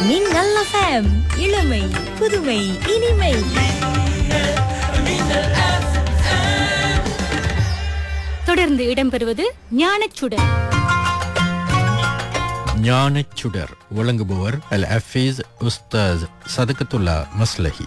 மின்னல் எஃப்எம் இளமை புதுமை இனிமை தொடர்ந்து இடம்பெறுவது ஞானச்சுடர் ஞானச் சுடர் வழங்குபவர் அல் அஃபீஸ் உஸ்தாஸ் சதகத்துல்லா மஸ்லஹி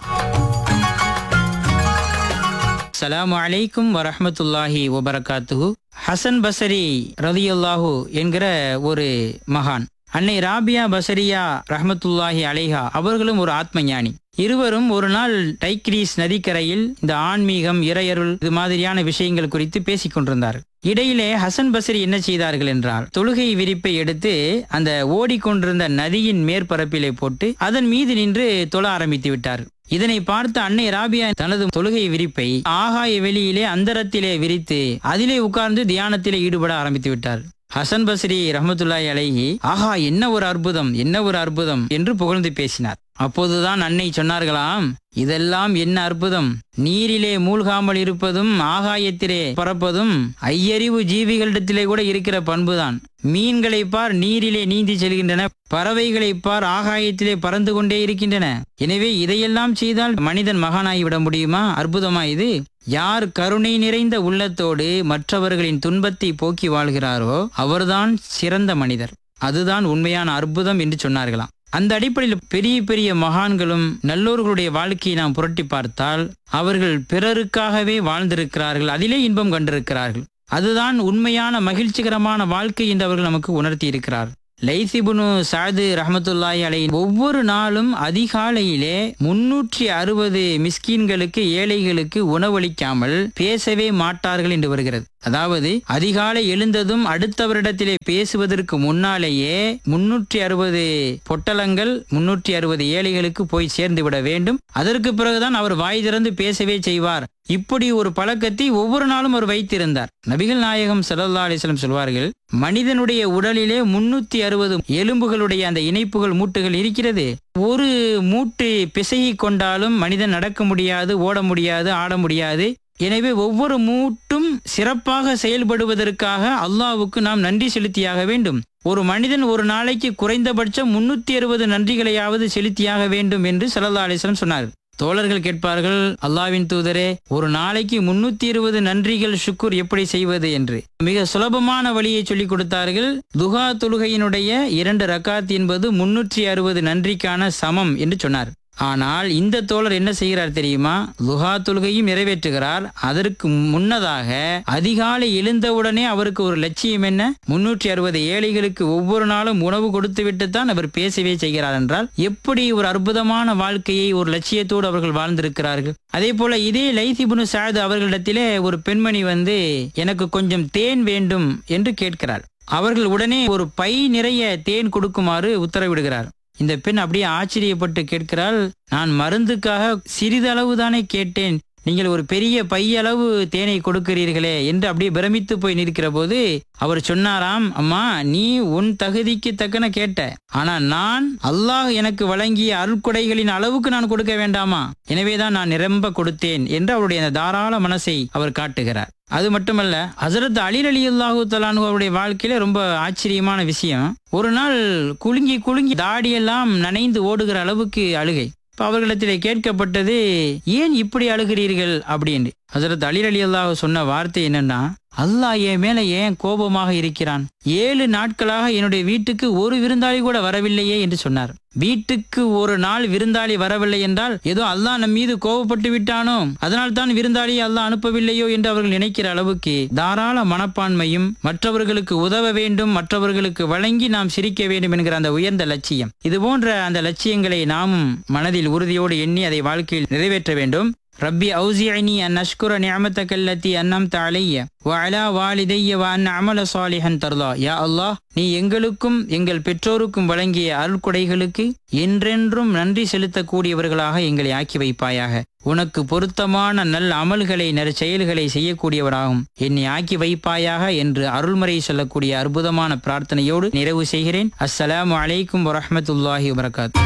அஸ்ஸலாமு அலைக்கும் வரஹ்மத்துல்லாஹி வபரகாத்துஹு ஹசன் பசரி ரதியுல்லாஹு என்கிற ஒரு மகான் அன்னை ராபியா பசரியா ரஹ்மத்துல்லாஹி அலைஹா அவர்களும் ஒரு ஆத்ம ஞானி இருவரும் ஒரு நாள் டைக்ரீஸ் நதிக்கரையில் இந்த ஆன்மீகம் இறையருள் இது மாதிரியான விஷயங்கள் குறித்து பேசிக் கொண்டிருந்தார் இடையிலே ஹசன் பசரி என்ன செய்தார்கள் என்றால் தொழுகை விரிப்பை எடுத்து அந்த ஓடிக்கொண்டிருந்த நதியின் மேற்பரப்பிலே போட்டு அதன் மீது நின்று தொழ ஆரம்பித்து விட்டார் இதனை பார்த்த அன்னை ராபியா தனது தொழுகை விரிப்பை ஆகாய வெளியிலே அந்தரத்திலே விரித்து அதிலே உட்கார்ந்து தியானத்திலே ஈடுபட ஆரம்பித்து விட்டார் ஹசன் பஸ்ரி ரஹமத்துல்லாஹி அலைஹி ஆஹா என்ன ஒரு அற்புதம் என்ன ஒரு அற்புதம் என்று புகழ்ந்து பேசினார் அப்போதுதான் அன்னை சொன்னார்களாம் இதெல்லாம் என்ன அற்புதம் நீரிலே மூழ்காமல் இருப்பதும் ஆகாயத்திலே பறப்பதும் ஐயறிவு ஜீவிகளிடத்திலே கூட இருக்கிற பண்புதான் மீன்களை பார் நீரிலே நீந்தி செல்கின்றன பறவைகளை பார் ஆகாயத்திலே பறந்து கொண்டே இருக்கின்றன எனவே இதையெல்லாம் செய்தால் மனிதன் மகானாகி விட முடியுமா அற்புதமா இது யார் கருணை நிறைந்த உள்ளத்தோடு மற்றவர்களின் துன்பத்தை போக்கி வாழ்கிறாரோ அவர்தான் சிறந்த மனிதர் அதுதான் உண்மையான அற்புதம் என்று சொன்னார்களாம் அந்த அடிப்படையில் பெரிய பெரிய மகான்களும் நல்லோர்களுடைய வாழ்க்கையை நாம் புரட்டி பார்த்தால் அவர்கள் பிறருக்காகவே வாழ்ந்திருக்கிறார்கள் அதிலே இன்பம் கண்டிருக்கிறார்கள் அதுதான் உண்மையான மகிழ்ச்சிகரமான வாழ்க்கை என்று அவர்கள் நமக்கு உணர்த்தி இருக்கிறார் லைசிபுனு சாது ரஹமத்துல்லாஹி அலை ஒவ்வொரு நாளும் அதிகாலையிலே முன்னூற்றி அறுபது மிஸ்கீன்களுக்கு ஏழைகளுக்கு உணவளிக்காமல் பேசவே மாட்டார்கள் என்று வருகிறது அதாவது அதிகாலை எழுந்ததும் அடுத்தவரிடத்திலே பேசுவதற்கு முன்னாலேயே முன்னூற்றி அறுபது பொட்டலங்கள் முன்னூற்றி அறுபது ஏழைகளுக்கு போய் சேர்ந்து விட வேண்டும் அதற்கு பிறகுதான் அவர் வாய் திறந்து பேசவே செய்வார் இப்படி ஒரு பழக்கத்தை ஒவ்வொரு நாளும் அவர் வைத்திருந்தார் நபிகள் நாயகம் சல்லா அலிஸ்லம் சொல்வார்கள் மனிதனுடைய உடலிலே முன்னூத்தி அறுபது எலும்புகளுடைய அந்த இணைப்புகள் மூட்டுகள் இருக்கிறது ஒரு மூட்டு பிசகி கொண்டாலும் மனிதன் நடக்க முடியாது ஓட முடியாது ஆட முடியாது எனவே ஒவ்வொரு மூட்டும் சிறப்பாக செயல்படுவதற்காக அல்லாவுக்கு நாம் நன்றி செலுத்தியாக வேண்டும் ஒரு மனிதன் ஒரு நாளைக்கு குறைந்தபட்சம் முன்னூத்தி அறுபது நன்றிகளையாவது செலுத்தியாக வேண்டும் என்று சல்லா அலிஸ்லம் சொன்னார் தோழர்கள் கேட்பார்கள் அல்லாவின் தூதரே ஒரு நாளைக்கு முன்னூத்தி இருபது நன்றிகள் சுக்குர் எப்படி செய்வது என்று மிக சுலபமான வழியை சொல்லிக் கொடுத்தார்கள் துகா தொழுகையினுடைய இரண்டு ரக்காத் என்பது முன்னூற்றி அறுபது நன்றிக்கான சமம் என்று சொன்னார் ஆனால் இந்த தோழர் என்ன செய்கிறார் தெரியுமா லுஹா தொழுகையும் நிறைவேற்றுகிறார் அதற்கு முன்னதாக அதிகாலை எழுந்தவுடனே அவருக்கு ஒரு லட்சியம் என்ன முன்னூற்றி அறுபது ஏழைகளுக்கு ஒவ்வொரு நாளும் உணவு கொடுத்து விட்டுத்தான் அவர் பேசவே செய்கிறார் என்றால் எப்படி ஒரு அற்புதமான வாழ்க்கையை ஒரு லட்சியத்தோடு அவர்கள் வாழ்ந்திருக்கிறார்கள் அதே போல இதே லைசிபுனு சாது அவர்களிடத்திலே ஒரு பெண்மணி வந்து எனக்கு கொஞ்சம் தேன் வேண்டும் என்று கேட்கிறார் அவர்கள் உடனே ஒரு பை நிறைய தேன் கொடுக்குமாறு உத்தரவிடுகிறார் இந்த பெண் அப்படியே ஆச்சரியப்பட்டு கேட்கிறாள் நான் மருந்துக்காக சிறிதளவு தானே கேட்டேன் நீங்கள் ஒரு பெரிய பையளவு தேனை கொடுக்கிறீர்களே என்று அப்படியே பிரமித்து போய் நிற்கிற போது அவர் சொன்னாராம் அம்மா நீ உன் தகுதிக்கு தக்கன கேட்ட ஆனா நான் அல்லாஹ் எனக்கு வழங்கிய அருட்கொடைகளின் அளவுக்கு நான் கொடுக்க வேண்டாமா எனவேதான் நான் நிரம்ப கொடுத்தேன் என்று அவருடைய அந்த தாராள மனசை அவர் காட்டுகிறார் அது மட்டுமல்ல ஹசரத் அலி அலி அல்லாஹூ தலானு அவருடைய வாழ்க்கையில ரொம்ப ஆச்சரியமான விஷயம் ஒரு நாள் குலுங்கி குலுங்கி தாடியெல்லாம் நனைந்து ஓடுகிற அளவுக்கு அழுகை இப்ப அவர்களிடத்திலே கேட்கப்பட்டது ஏன் இப்படி அழுகிறீர்கள் அப்படின்னு ஹசரத் அலி அலி அல்லாஹ் சொன்ன வார்த்தை என்னன்னா அல்லாஹ் என் மேல ஏன் கோபமாக இருக்கிறான் ஏழு நாட்களாக என்னுடைய வீட்டுக்கு ஒரு விருந்தாளி கூட வரவில்லையே என்று சொன்னார் வீட்டுக்கு ஒரு நாள் விருந்தாளி வரவில்லை என்றால் ஏதோ அல்லாஹ் நம் மீது கோபப்பட்டு விட்டானோ அதனால் தான் விருந்தாளி அல்லாஹ் அனுப்பவில்லையோ என்று அவர்கள் நினைக்கிற அளவுக்கு தாராள மனப்பான்மையும் மற்றவர்களுக்கு உதவ வேண்டும் மற்றவர்களுக்கு வழங்கி நாம் சிரிக்க வேண்டும் என்கிற அந்த உயர்ந்த லட்சியம் இது போன்ற அந்த லட்சியங்களை நாமும் மனதில் உறுதியோடு எண்ணி அதை வாழ்க்கையில் நிறைவேற்ற வேண்டும் ரப்பி அவுசிஅனி அன் அஷ்குர நிஅமத்தக அல்லதி அன்அம்த அலைய வ அலா வாலிதைய வ அன் அமல சாலிஹன் தர்லா யா அல்லாஹ் நீ எங்களுக்கும் எங்கள் பெற்றோருக்கும் வழங்கிய அருள்கொடைகளுக்கு என்றென்றும் நன்றி செலுத்தக்கூடியவர்களாக எங்களை ஆக்கி வைப்பாயாக உனக்கு பொருத்தமான நல் அமல்களை நற்செயல்களை செய்யக்கூடியவராகும் என்னை ஆக்கி வைப்பாயாக என்று அருள்முறை சொல்லக்கூடிய அற்புதமான பிரார்த்தனையோடு நிறைவு செய்கிறேன் அஸ்ஸலாமு அலைக்கும் வரஹ்மத்துல்லாஹி வபரகாத்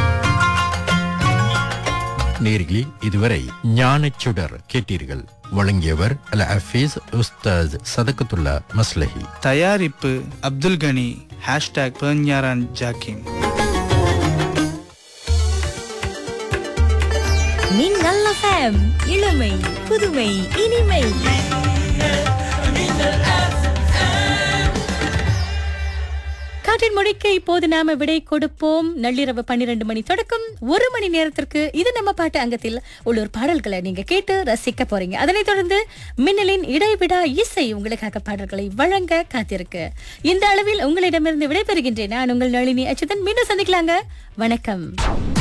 நேர்களே இதுவரை ஞானச் சுடர் கேட்டீர்கள் வழங்கியவர் அல் அஃபீஸ் உஸ்தாஸ் சதகத்துல்லா மஸ்லஹி தயாரிப்பு அப்துல் கனி ஹேஷ்டாக் பெர்ஞாரான் ஜாக்கிம் மின்னல் எஃப்எம் இளமை புதுமை இனிமை காற்றின் மொழிக்கு இப்போது நாம விடை கொடுப்போம் நள்ளிரவு பன்னிரண்டு மணி தொடக்கம் ஒரு மணி நேரத்திற்கு இது நம்ம பாட்டு அங்கத்தில் உள்ளூர் பாடல்களை நீங்க கேட்டு ரசிக்க போறீங்க அதனைத் தொடர்ந்து மின்னலின் இடைவிடா இசை உங்களுக்காக பாடல்களை வழங்க காத்திருக்கு இந்த அளவில் உங்களிடமிருந்து விடைபெறுகின்றேன் நான் உங்கள் நளினி அச்சுதன் மீண்டும் சந்திக்கலாங்க வணக்கம்